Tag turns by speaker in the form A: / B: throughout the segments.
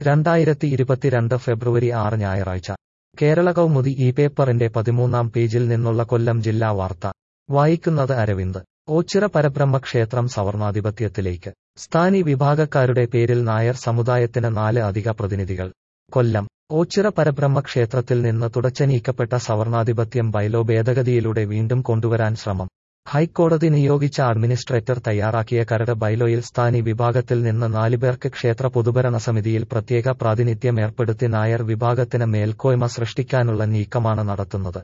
A: രണ്ടായിരത്തി ഇരുപത്തിരണ്ട് ഫെബ്രുവരി ആറ് ഞായറാഴ്ച കേരള കൗമുദി ഈ പേപ്പറിന്റെ പതിമൂന്നാം പേജിൽ നിന്നുള്ള കൊല്ലം ജില്ലാ വാർത്ത വായിക്കുന്നത് അരവിന്ദ് ഓച്ചിറ പരബ്രഹ്മ ക്ഷേത്രം സവർണാധിപത്യത്തിലേക്ക് സ്ഥാനി വിഭാഗക്കാരുടെ പേരിൽ നായർ സമുദായത്തിന് നാല് അധിക പ്രതിനിധികൾ കൊല്ലം ഓച്ചിറ പരബ്രഹ്മ ക്ഷേത്രത്തിൽ നിന്ന് തുടച്ചുനീക്കപ്പെട്ട സവർണാധിപത്യം ബൈലോ ഭേദഗതിയിലൂടെ വീണ്ടും കൊണ്ടുവരാൻ ശ്രമം ഹൈക്കോടതി നിയോഗിച്ച അഡ്മിനിസ്ട്രേറ്റർ തയ്യാറാക്കിയ കരട് ബൈലോയിൽ സ്ഥാനി വിഭാഗത്തിൽ നിന്ന് നാലുപേർക്ക് ക്ഷേത്ര പൊതുഭരണ സമിതിയിൽ പ്രത്യേക പ്രാതിനിധ്യം ഏർപ്പെടുത്തി നായർ വിഭാഗത്തിന് മേൽക്കോയ്മ സൃഷ്ടിക്കാനുള്ള നീക്കമാണ് നടത്തുന്നത്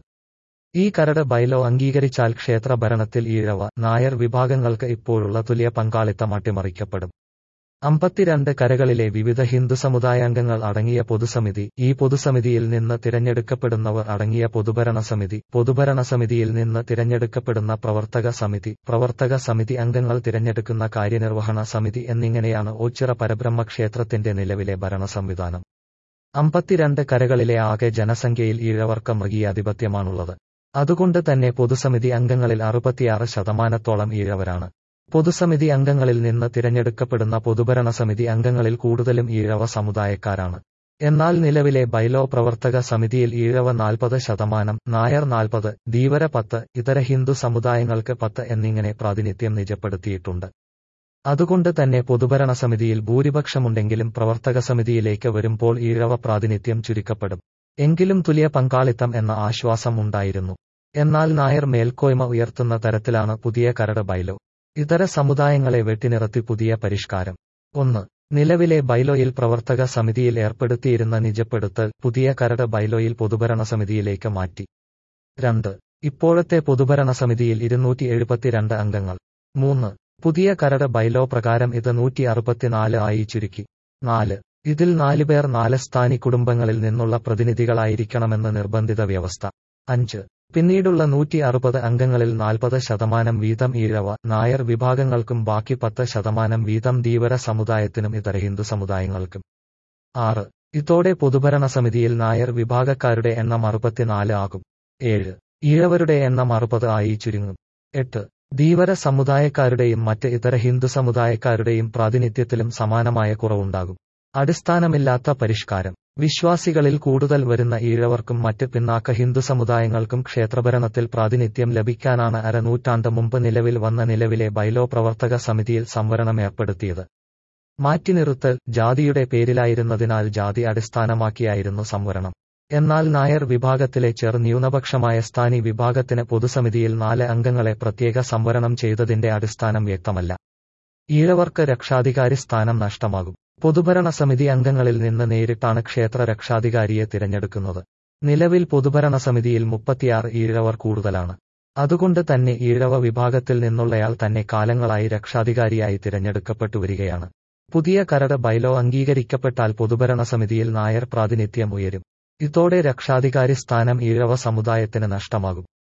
A: ഈ കരട് ബൈലോ അംഗീകരിച്ചാൽ ക്ഷേത്ര ഭരണത്തിൽ ഈഴവ നായർ വിഭാഗങ്ങൾക്ക് ഇപ്പോഴുള്ള തുല്യ പങ്കാളിത്തം അട്ടിമറിക്കപ്പെടും അമ്പത്തിരണ്ട് കരകളിലെ വിവിധ ഹിന്ദു സമുദായാംഗങ്ങൾ അടങ്ങിയ പൊതുസമിതി ഈ പൊതുസമിതിയിൽ നിന്ന് തിരഞ്ഞെടുക്കപ്പെടുന്നവർ അടങ്ങിയ പൊതുഭരണ സമിതി പൊതുഭരണ സമിതിയിൽ നിന്ന് തിരഞ്ഞെടുക്കപ്പെടുന്ന പ്രവർത്തക സമിതി പ്രവർത്തക സമിതി അംഗങ്ങൾ തിരഞ്ഞെടുക്കുന്ന കാര്യനിർവഹണ സമിതി എന്നിങ്ങനെയാണ് ഓച്ചിറ പരബ്രഹ്മ ക്ഷേത്രത്തിന്റെ നിലവിലെ ഭരണ സംവിധാനം അമ്പത്തിരണ്ട് കരകളിലെ ആകെ ജനസംഖ്യയിൽ ഈഴവർക്ക് മൃഗീയാധിപത്യമാണുള്ളത് അതുകൊണ്ട് തന്നെ പൊതുസമിതി അംഗങ്ങളിൽ അറുപത്തിയാറ് ശതമാനത്തോളം ഈഴവരാണ് പൊതുസമിതി അംഗങ്ങളിൽ നിന്ന് തിരഞ്ഞെടുക്കപ്പെടുന്ന പൊതുഭരണ സമിതി അംഗങ്ങളിൽ കൂടുതലും ഈഴവ സമുദായക്കാരാണ് എന്നാൽ നിലവിലെ ബൈലോ പ്രവർത്തക സമിതിയിൽ ഈഴവ നാൽപ്പത് ശതമാനം നായർ നാൽപ്പത് ധീവര പത്ത് ഇതര ഹിന്ദു സമുദായങ്ങൾക്ക് പത്ത് എന്നിങ്ങനെ പ്രാതിനിധ്യം നിജപ്പെടുത്തിയിട്ടുണ്ട് അതുകൊണ്ട് തന്നെ പൊതുഭരണ സമിതിയിൽ ഭൂരിപക്ഷമുണ്ടെങ്കിലും പ്രവർത്തക സമിതിയിലേക്ക് വരുമ്പോൾ ഈഴവ പ്രാതിനിധ്യം ചുരുക്കപ്പെടും എങ്കിലും തുല്യ പങ്കാളിത്തം എന്ന ആശ്വാസം ഉണ്ടായിരുന്നു എന്നാൽ നായർ മേൽക്കോയ്മ ഉയർത്തുന്ന തരത്തിലാണ് പുതിയ കരട് ബൈലോ ഇതര സമുദായങ്ങളെ വെട്ടിനിർത്തി പുതിയ പരിഷ്കാരം ഒന്ന് നിലവിലെ ബൈലോയിൽ പ്രവർത്തക സമിതിയിൽ ഏർപ്പെടുത്തിയിരുന്ന നിജപ്പെടുത്തൽ പുതിയ കരട് ബൈലോയിൽ പൊതുഭരണ സമിതിയിലേക്ക് മാറ്റി രണ്ട് ഇപ്പോഴത്തെ പൊതുഭരണ സമിതിയിൽ ഇരുന്നൂറ്റി എഴുപത്തിരണ്ട് അംഗങ്ങൾ മൂന്ന് പുതിയ കരട് ബൈലോ പ്രകാരം ഇത് നൂറ്റി അറുപത്തിനാല് ആയി ചുരുക്കി നാല് ഇതിൽ നാലുപേർ നാല് സ്ഥാനി കുടുംബങ്ങളിൽ നിന്നുള്ള പ്രതിനിധികളായിരിക്കണമെന്ന് നിർബന്ധിത വ്യവസ്ഥ അഞ്ച് പിന്നീടുള്ള നൂറ്റി അറുപത് അംഗങ്ങളിൽ നാൽപ്പത് ശതമാനം വീതം ഈഴവ നായർ വിഭാഗങ്ങൾക്കും ബാക്കി പത്ത് ശതമാനം വീതം ധീവര സമുദായത്തിനും ഇതര ഹിന്ദു സമുദായങ്ങൾക്കും ആറ് ഇതോടെ പൊതുഭരണ സമിതിയിൽ നായർ വിഭാഗക്കാരുടെ എണ്ണം അറുപത്തിനാല് ആകും ഏഴ് ഈഴവരുടെ എണ്ണം അറുപത് ആയി ചുരുങ്ങും എട്ട് ധീവര സമുദായക്കാരുടെയും മറ്റ് ഇതര ഹിന്ദു സമുദായക്കാരുടെയും പ്രാതിനിധ്യത്തിലും സമാനമായ കുറവുണ്ടാകും അടിസ്ഥാനമില്ലാത്ത പരിഷ്കാരം വിശ്വാസികളിൽ കൂടുതൽ വരുന്ന ഈഴവർക്കും മറ്റ് പിന്നാക്ക ഹിന്ദു സമുദായങ്ങൾക്കും ക്ഷേത്രഭരണത്തിൽ പ്രാതിനിധ്യം ലഭിക്കാനാണ് അരനൂറ്റാണ്ട് മുമ്പ് നിലവിൽ വന്ന നിലവിലെ ബൈലോ പ്രവർത്തക സമിതിയിൽ സംവരണം ഏർപ്പെടുത്തിയത് മാറ്റിനിറുത്തൽ ജാതിയുടെ പേരിലായിരുന്നതിനാൽ ജാതി അടിസ്ഥാനമാക്കിയായിരുന്നു സംവരണം എന്നാൽ നായർ വിഭാഗത്തിലെ ചെറു ന്യൂനപക്ഷമായ സ്ഥാനി വിഭാഗത്തിന് പൊതുസമിതിയിൽ നാല് അംഗങ്ങളെ പ്രത്യേക സംവരണം ചെയ്തതിന്റെ അടിസ്ഥാനം വ്യക്തമല്ല ഈഴവർക്ക് രക്ഷാധികാരി സ്ഥാനം നഷ്ടമാകും പൊതുഭരണ സമിതി അംഗങ്ങളിൽ നിന്ന് നേരിട്ടാണ് ക്ഷേത്ര രക്ഷാധികാരിയെ തിരഞ്ഞെടുക്കുന്നത് നിലവിൽ പൊതുഭരണ സമിതിയിൽ മുപ്പത്തിയാറ് ഈഴവർ കൂടുതലാണ് അതുകൊണ്ട് തന്നെ ഈഴവ വിഭാഗത്തിൽ നിന്നുള്ളയാൾ തന്നെ കാലങ്ങളായി രക്ഷാധികാരിയായി തിരഞ്ഞെടുക്കപ്പെട്ടു വരികയാണ് പുതിയ കരട് ബൈലോ അംഗീകരിക്കപ്പെട്ടാൽ പൊതുഭരണ സമിതിയിൽ നായർ പ്രാതിനിധ്യം ഉയരും ഇതോടെ രക്ഷാധികാരി സ്ഥാനം ഈഴവ സമുദായത്തിന് നഷ്ടമാകും